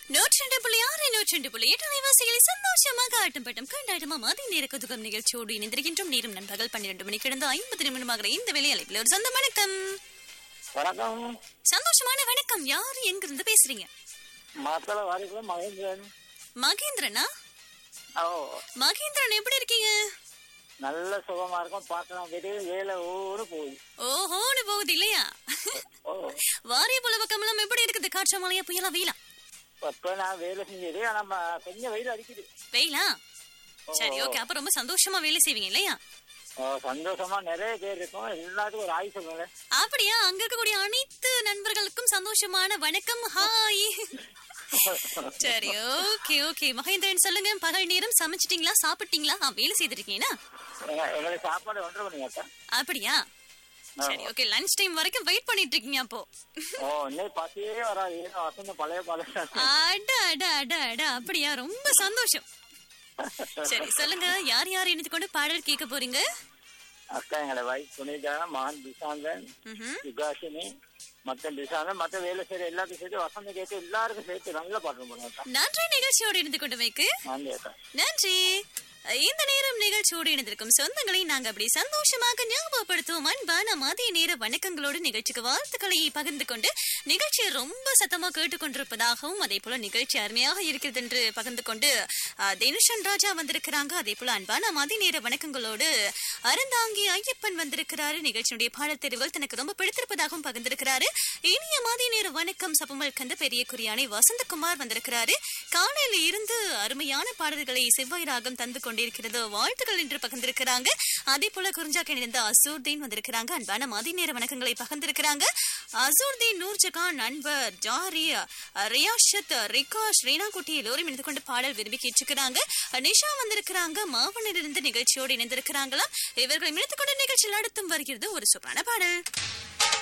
நூற்றி புள்ளி ஆறு நூற்றி புள்ளி எட்டு அலைவாசிகளை சந்தோஷமாக ஆட்டம் பட்டம் கண்டாட்டமா மதிய நேர குதுகம் நிகழ்ச்சியோடு இணைந்திருக்கின்றோம் நேரம் நண்பகல் பன்னிரண்டு மணிக்கு கிடந்து ஐம்பது நிமிடமாக இந்த வேலை அழைப்பில் ஒரு சொந்த வணக்கம் வணக்கம் சந்தோஷமான வணக்கம் யாரு எங்க இருந்து பேசுறீங்க மாத்தள வாரிக்குள்ள மகேந்திரன் மகேந்திரனா ஓ மகேந்திரன் எப்படி இருக்கீங்க நல்ல சுகமா இருக்கும் பார்க்கலாம் வெளியே வேலை ஊரு போய் ஓஹோன்னு போகுது இல்லையா ஓ வாரிய புல பக்கமெல்லாம் எப்படி இருக்குது காற்று மழையா புயலா வெயிலா இப்ப நான் வேலை செஞ்சது ஆனா ம- கொஞ்சம் வெயில் அடிக்குது வெயிலா சரி ஓகே அப்ப ரொம்ப சந்தோஷமா வேலை செய்வீங்க இல்லையா ஓ சந்தோஷமா நிறைய பேர் இருக்கும் எல்லாத்துக்கும் ஒரு ஆய் சொல்லுங்க அப்படியா அங்க இருக்கக்கூடிய அனைத்து நண்பர்களுக்கும் சந்தோஷமான வணக்கம் ஹாய் சரி ஓகே ஓகே மகேந்திரன் சொல்லுங்க பகல் நேரம் சமைச்சிட்டீங்களா சாப்பிட்டீங்களா ஆ, வேலை செய்திருக்கீங்களா எங்க- எங்களுக்கு சாப்பாடு ஒன்றரை மணி கேட்டேன் அப்படியா சரி ஓகே லஞ்ச் டைம் வரைக்கும் வெயிட் பண்ணிட்டு இருக்கீங்க அப்போ ஓ இன்னைக்கு பசியே வராது ஏன்னா வசந்த பழைய பழைய அட அட அட அட அப்படியா ரொம்ப சந்தோஷம் சரி சொல்லுங்க யார் யார் இணைத்து கொண்டு பாடல் கேட்க போறீங்க அக்கா எங்களை வைஃப் சுனிதா மகன் திசாந்தன் ம்ஹும். சுகாசினி மத்த திசாந்தன் மத்த வேலை செய்யற எல்லாத்தையும் சேர்த்து வசந்த கேட்டு எல்லாருக்கும் சேர்த்து நல்ல பாட்டு பண்ணுங்க நன்றி நிகழ்ச்சியோடு இணைந்து கொண்டு வைக்கு நன்றி அக்கா நன்றி இந்த நேரம் நிகழ்ச்சியோடு இணைந்திருக்கும் சொந்தங்களை நாங்க அப்படி சந்தோஷமாக ஞாபகப்படுத்துவோம் அன்பான மதிய நேர வணக்கங்களோடு நிகழ்ச்சிக்கு வாழ்த்துக்களை பகிர்ந்து கொண்டு நிகழ்ச்சியை ரொம்ப சத்தமா கேட்டுக்கொண்டிருப்பதாகவும் அதே போல நிகழ்ச்சி அருமையாக இருக்கிறது என்று பகிர்ந்து கொண்டு அஹ், தினுஷன் ராஜா வந்திருக்கிறாங்க அதே போல அன்பான மதிய நேர வணக்கங்களோடு அருந்தாங்கி ஐயப்பன் வந்திருக்கிறாரு நிகழ்ச்சியுடைய பாடல் தெரிவுகள் தனக்கு ரொம்ப பிடித்திருப்பதாகவும் பகிர்ந்திருக்கிறாரு இனிய மதிய நேர வணக்கம் சபமல் கந்த பெரிய குறியானை வசந்தகுமார் வந்திருக்கிறாரு காலையில இருந்து அருமையான பாடல்களை செவ்வாய் ராகம் தந்து கொண்டிருக்கிறது வாழ்த்துக்கள் என்று பகிர்ந்திருக்கிறாங்க அதே போல குறிஞ்சாக்க இணைந்த அசூர்தீன் வந்திருக்கிறாங்க அன்பான மதிய நேர வணக்கங்களை பகிர்ந்திருக்கிறாங்க அசூர்தீன் நூர்ஜகான் அன்பர் ஜாரி ரியாஷத் ரிகா ஸ்ரீனாகுட்டி எல்லோரும் இணைந்து கொண்டு பாடல் விரும்பி கேட்டிருக்கிறாங்க நிஷா வந்திருக்கிறாங்க மாவனிலிருந்து நிகழ்ச்சியோடு இணைந்திருக்கிறாங்களா இவர்கள் இணைத்துக் கொண்ட நிகழ்ச்சியில் அடுத்தும் வருகிறது ஒரு சூப்பரான பாடல்